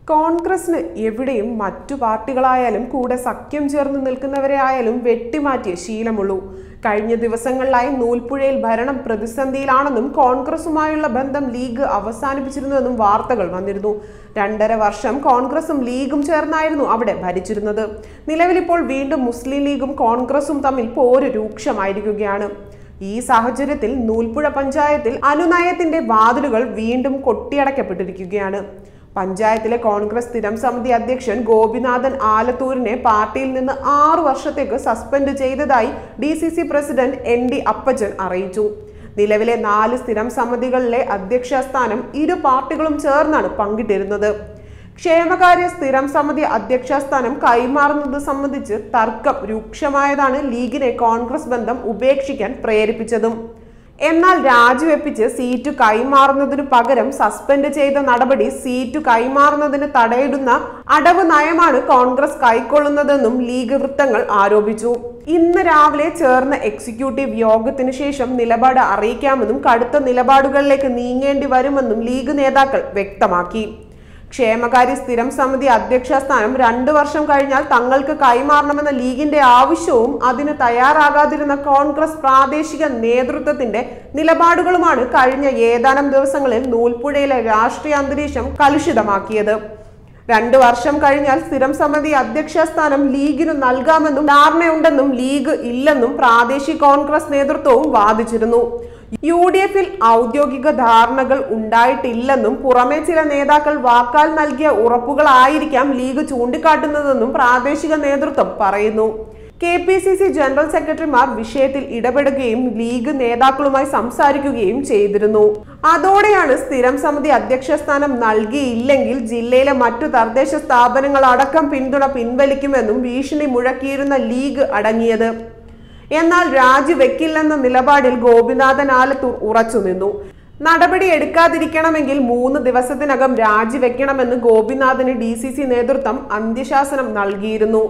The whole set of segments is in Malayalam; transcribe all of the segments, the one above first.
കോൺഗ്രസിന് എവിടെയും മറ്റു പാർട്ടികളായാലും കൂടെ സഖ്യം ചേർന്ന് നിൽക്കുന്നവരെ ആയാലും വെട്ടിമാറ്റിയ ശീലമുള്ളൂ കഴിഞ്ഞ ദിവസങ്ങളിലായി നൂൽപ്പുഴയിൽ ഭരണം പ്രതിസന്ധിയിലാണെന്നും കോൺഗ്രസുമായുള്ള ബന്ധം ലീഗ് അവസാനിപ്പിച്ചിരുന്നുവെന്നും വാർത്തകൾ വന്നിരുന്നു രണ്ടര വർഷം കോൺഗ്രസും ലീഗും ചേർന്നായിരുന്നു അവിടെ ഭരിച്ചിരുന്നത് നിലവിലിപ്പോൾ വീണ്ടും മുസ്ലിം ലീഗും കോൺഗ്രസും തമ്മിൽ പോര് രൂക്ഷമായിരിക്കുകയാണ് ഈ സാഹചര്യത്തിൽ നൂൽപ്പുഴ പഞ്ചായത്തിൽ അനുനയത്തിന്റെ വാതിലുകൾ വീണ്ടും കൊട്ടിയടക്കപ്പെട്ടിരിക്കുകയാണ് പഞ്ചായത്തിലെ കോൺഗ്രസ് സ്ഥിരം സമിതി അധ്യക്ഷൻ ഗോപിനാഥൻ ആലത്തൂരിനെ പാർട്ടിയിൽ നിന്ന് ആറു വർഷത്തേക്ക് സസ്പെൻഡ് ചെയ്തതായി D C C president N D Appachan അറിയിച്ചു നിലവിലെ നാല് സ്ഥിരം സമിതികളിലെ അധ്യക്ഷ സ്ഥാനം ഇരു പാർട്ടികളും ചേർന്നാണ് പങ്കിട്ടിരുന്നത് ക്ഷേമകാര്യ സ്ഥിരം സമിതി അധ്യക്ഷ സ്ഥാനം കൈമാറുന്നത് സംബന്ധിച്ച് തർക്കം രൂക്ഷമായതാണ് ലീഗിനെ കോൺഗ്രസ് ബന്ധം ഉപേക്ഷിക്കാൻ പ്രേരിപ്പിച്ചതും എന്നാൽ രാജിവെപ്പിച്ച് സീറ്റ് കൈമാറുന്നതിനു പകരം സസ്പെൻഡ് ചെയ്ത നടപടി സീറ്റ് കൈമാറുന്നതിന് തടയിടുന്ന അടവ് നയമാണ് കോൺഗ്രസ് കൈക്കൊള്ളുന്നതെന്നും ലീഗ് വൃത്തങ്ങൾ ആരോപിച്ചു ഇന്ന് രാവിലെ ചേർന്ന എക്സിക്യൂട്ടീവ് യോഗത്തിനു ശേഷം നിലപാട് അറിയിക്കാമെന്നും കടുത്ത നിലപാടുകളിലേക്ക് നീങ്ങേണ്ടി വരുമെന്നും ലീഗ് നേതാക്കൾ വ്യക്തമാക്കി ക്ഷേമകാര്യ സ്ഥിരം സമിതി അധ്യക്ഷ സ്ഥാനം രണ്ടു വർഷം കഴിഞ്ഞാൽ തങ്ങൾക്ക് കൈമാറണമെന്ന ലീഗിന്റെ ആവശ്യവും അതിന് തയ്യാറാകാതിരുന്ന കോൺഗ്രസ് പ്രാദേശിക നേതൃത്വത്തിന്റെ നിലപാടുകളുമാണ് കഴിഞ്ഞ ഏതാനും ദിവസങ്ങളിൽ നൂൽപ്പുഴയിലെ രാഷ്ട്രീയ അന്തരീക്ഷം കലുഷിതമാക്കിയത് രണ്ടു വർഷം കഴിഞ്ഞാൽ സ്ഥിരം സമിതി അധ്യക്ഷ സ്ഥാനം ലീഗിന് നൽകാമെന്നും ധാരണയുണ്ടെന്നും ലീഗ് ഇല്ലെന്നും പ്രാദേശിക കോൺഗ്രസ് നേതൃത്വവും വാദിച്ചിരുന്നു യു ഡി എഫിൽ ഔദ്യോഗിക ധാരണകൾ ഉണ്ടായിട്ടില്ലെന്നും പുറമെ ചില നേതാക്കൾ വാക്കാൽ നൽകിയ ഉറപ്പുകളായിരിക്കാം ലീഗ് ചൂണ്ടിക്കാട്ടുന്നതെന്നും പ്രാദേശിക നേതൃത്വം പറയുന്നു K P C C general സെക്രട്ടറിമാർ വിഷയത്തിൽ ഇടപെടുകയും ലീഗ് നേതാക്കളുമായി സംസാരിക്കുകയും ചെയ്തിരുന്നു അതോടെയാണ് സ്ഥിരം സമിതി അധ്യക്ഷ സ്ഥാനം നൽകിയില്ലെങ്കിൽ ജില്ലയിലെ മറ്റു തദ്ദേശ സ്ഥാപനങ്ങൾ അടക്കം പിന്തുണ പിൻവലിക്കുമെന്നും ഭീഷണി മുഴക്കിയിരുന്ന ലീഗ് അടങ്ങിയത് എന്നാൽ രാജിവെക്കില്ലെന്ന നിലപാടിൽ ഗോപിനാഥൻ ആലത്തൂർ ഉറച്ചുനിന്നു നടപടി എടുക്കാതിരിക്കണമെങ്കിൽ മൂന്ന് ദിവസത്തിനകം രാജിവെക്കണമെന്ന് ഗോപിനാഥന് ഡി സി സി നേതൃത്വം അന്ത്യശാസനം നൽകിയിരുന്നു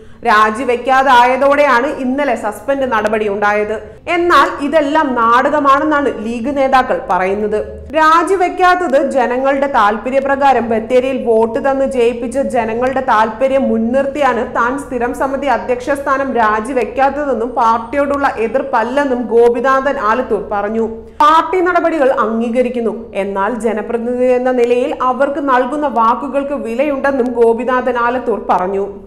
രാജിവെക്കാതായതോടെയാണ് ഇന്നലെ സസ്പെൻഡ് നടപടി ഉണ്ടായത് എന്നാൽ ഇതെല്ലാം നാടകമാണെന്നാണ് ലീഗ് നേതാക്കൾ പറയുന്നത് രാജിവെക്കാത്തത് ജനങ്ങളുടെ താല്പര്യപ്രകാരം ബത്തേരിയിൽ വോട്ട് തന്ന് ജയിപ്പിച്ച ജനങ്ങളുടെ താല്പര്യം മുൻനിർത്തിയാണ് താൻ സ്ഥിരം സമിതി അധ്യക്ഷ സ്ഥാനം രാജിവെക്കാത്തതെന്നും പാർട്ടിയോടുള്ള എതിർപ്പല്ലെന്നും ഗോപിനാഥൻ ആലത്തൂർ പറഞ്ഞു പാർട്ടി നടപടികൾ അംഗീകരിക്കുന്നു എന്നാൽ ജനപ്രതിനിധി എന്ന നിലയിൽ അവർക്ക് നൽകുന്ന വാക്കുകൾക്ക് വിലയുണ്ടെന്നും ഗോപിനാഥൻ ആലത്തൂർ പറഞ്ഞു